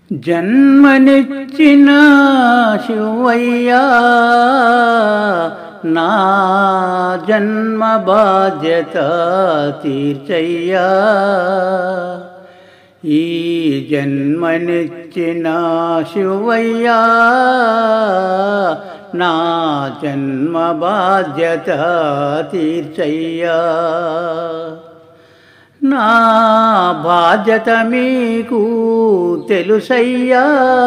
జన్మనిచ్చిన శివయ్యా నా జన్మ బాధ్యత తీర్చయ్యా ఈ జన్మనిచ్చిన శివయ్యా నా జన్మ బాధ్యత తీర్చయ్యా నా బాధ్యత మీకు తెలుసయ్యా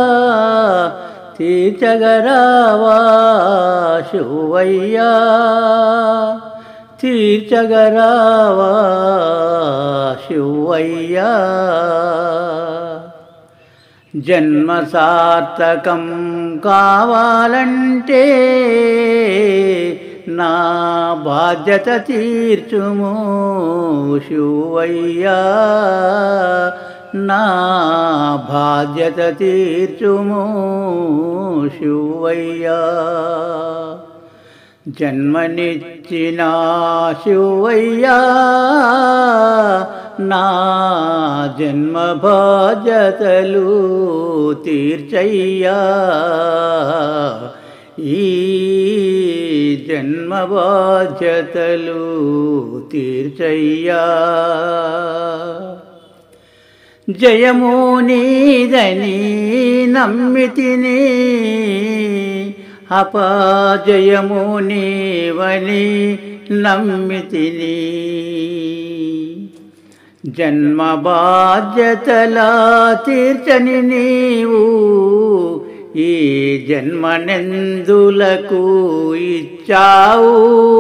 తీర్చగరావా శివయ్యా తీర్చగరావా శివయ్యా జన్మ సార్థకం కావాలంటే నా బాధ్యత తీర్చుము శివయ్యా నా బాధ్యత తీర్చుము శివయ్యా జన్మనిచ్చిన శివయ్యా నా జన్మ బాధ్యతలు తీర్చయ్యా ఈ జన్మ బాధ్యతలు తీర్చయ్యా జయము నీదని నమ్మితిని అపజయము నీవని నమ్మితిని జన్మ బాధ్యతల తీర్చని నీవు ఈ జన్మనెందులకు ఇచ్చావు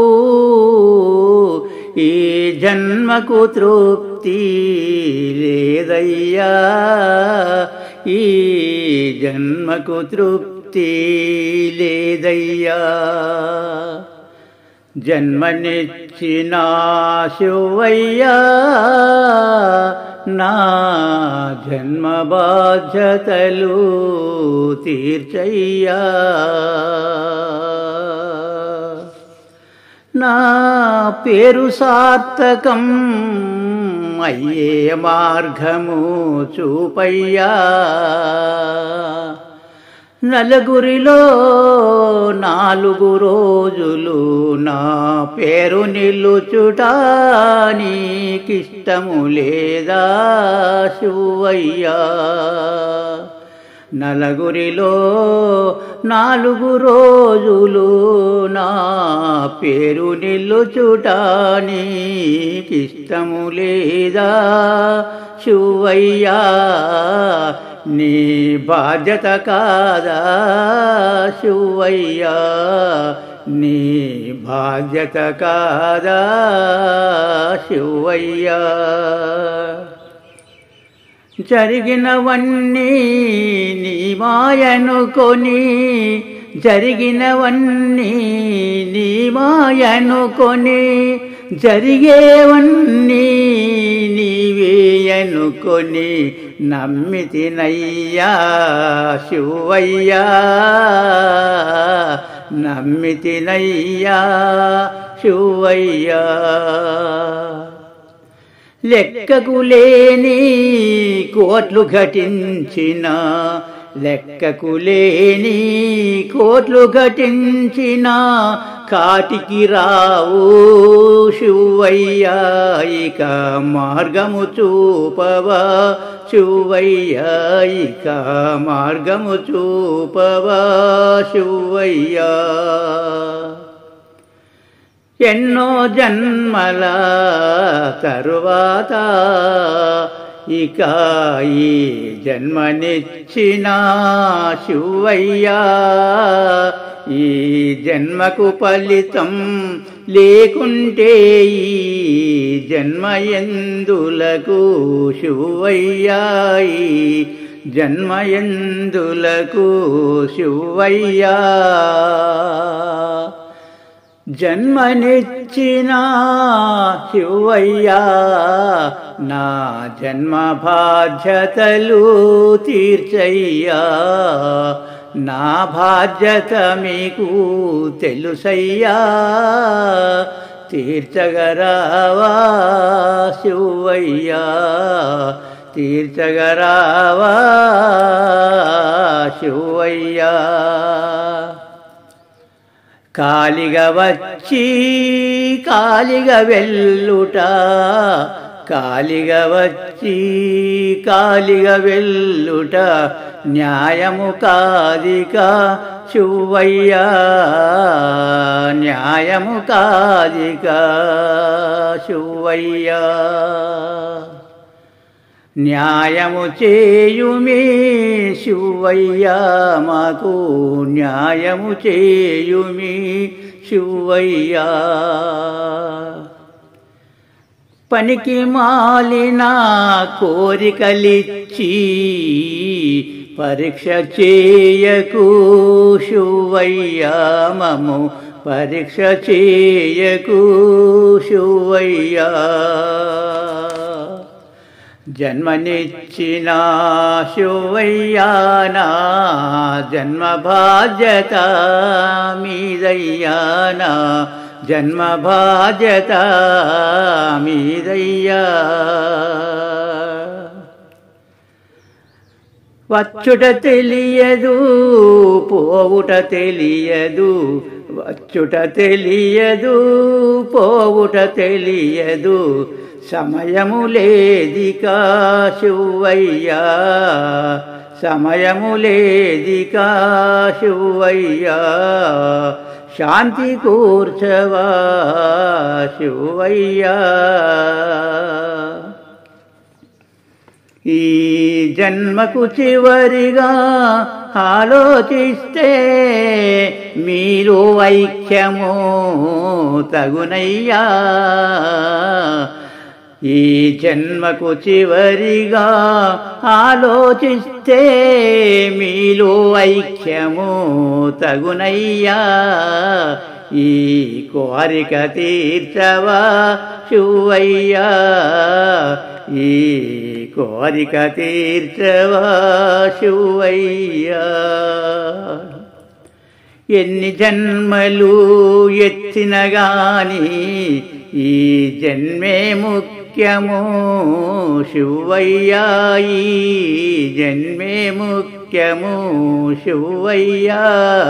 ఈ జన్మకు తృప్తి లేదయ్యా ఈ జన్మకు తృప్తి లేదయ్యా జన్మనిచ్చిన శివయ్యా నా జన్మ బాధ్యతలు తీర్చయ్యా నా పేరు సార్థకం అయ్యే మార్గము చూపయ్యా నలుగురిలో నాలుగు రోజులు నా పేరు నిల్లుచుట నీకిష్టము లేదా శివయ్యా నలుగురిలో నాలుగు రోజులు నా పేరు నిల్లుచుట నీకిష్టము లేదా శివయ్యా నీ బాధ్యత కాదా శివయ్యా నీ బాధ్యత కాదా శివయ్యా జరిగినవన్నీ నీ మాయనుకొని జరిగినవన్నీ నీ మాయనుకొని జరిగేవన్నీ నీవే అనుకొని నమ్మితినయ్యా శివయ్యా నమ్మితినయ్యా శివయ్యా లెక్కకు లేని కోట్లు ఘటించిన లెక్కకు లేని కోట్లు ఘటించిన కాటికి రావు శివయ్యా ఇక మార్గము చూపవా శివయ్యా ఇక మార్గము చూపవా శివయ్యా ఎన్నో జన్మల తరువాత ఇక ఈ జన్మనిచ్చిన శివయ్యా ఈ జన్మకు ఫలితం లేకుంటే ఈ జన్మ ఎందులకు శివయ్యా ఈ జన్మ ఎందులకు శివయ్యా జన్మనిచ్చిన శివయ్యా నా జన్మ బాధ్యతలు తీర్చయ్యా నా బాధ్యత మీకు తెలుసయ్యా తీర్చగరావా శివయ్యా తీర్చగరావా శివయ్యా కాలిగా వచ్చి కాలిగా వెళ్ళుట కాలిగా వచ్చి కాలిగా వెళ్ళుట న్యాయము కాదిక శివయ్యా న్యాయము కాదిక శివయ్యా న్యాయము చేయుమే శివయ్యా మాకు న్యాయము చేయుమి శివయ్యా పనికి మాలిన కోరికలిచ్చి పరీక్ష చేయకు శివయ్యా మము పరీక్ష చేయకు శివయ్యా జన్మనిచ్చిన శివయ్యానా జన్మ బాధ్యత మీదయ్యానా జన్మ బాధ్యత మీదయ్యా వచ్చుట తెలియదు పోవుట తెలియదు వచ్చుట తెలియదు పోవుట తెలియదు సమయము లేదికా శివయ్యా సమయము లేదికా శివయ్యా శాంతి కూర్చవా శివయ్యా ఈ జన్మకు చివరిగా ఆలోచిస్తే మీరు ఐక్యము తగునయ్యా ఈ జన్మకు చివరిగా ఆలోచిస్తే మీలో ఐక్యము తగునయ్యా ఈ కోరిక తీర్చవా శివయ్యా ఈ కోరిక తీర్చవా శివయ్యా ఎన్ని జన్మలు ఎత్తిన గాని ఈ జన్మే ముఖ్యము శివయ్యా ఈ జన్మే ముఖ్యము శివయ్యా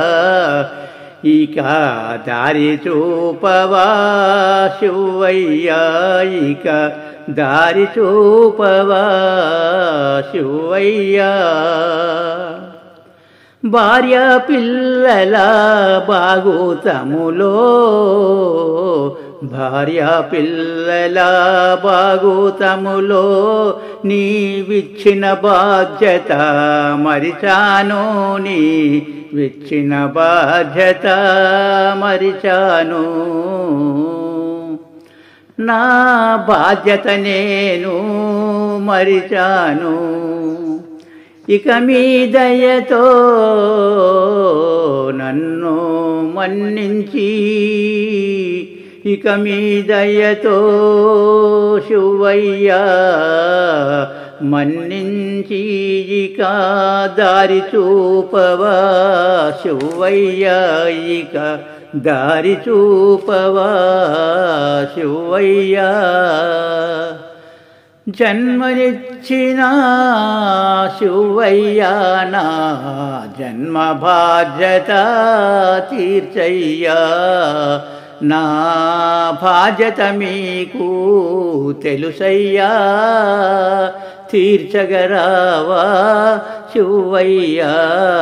ఇక దారి చూపవా శివయ్యా ఇక దారి చూపవా శివయ్యా భార్య పిల్లల బాగుతములో భార్య పిల్లల బాగుతములో నీవిచ్చిన బాధ్యత మరిచాను నీ విచ్చిన బాధ్యత మరిచాను నా బాధ్యత నేను మరిచాను ఇక మీ దయతో నన్ను మన్నించి ఇక మీ దయతో శివయ్యా మన్నించి ఇక దారి చూపవా శివయ్యా ఇక దారి చూపవా శివయ్యా జన్మనిచ్చిన శివయ్యా నా జన్మ బాధ్యత తీర్చయ్యా నా బాధ్యత మీకు తెలుసయ్యా తీర్చగరావా శివయ్యా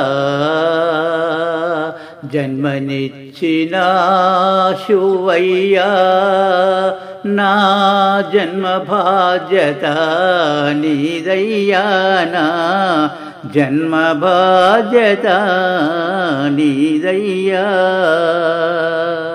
జన్మనిచ్చిన శివయ్యా నా జన్మ బాధ్యత నీదయ్యా నా జన్మ బాధ్యత నీదయ్యా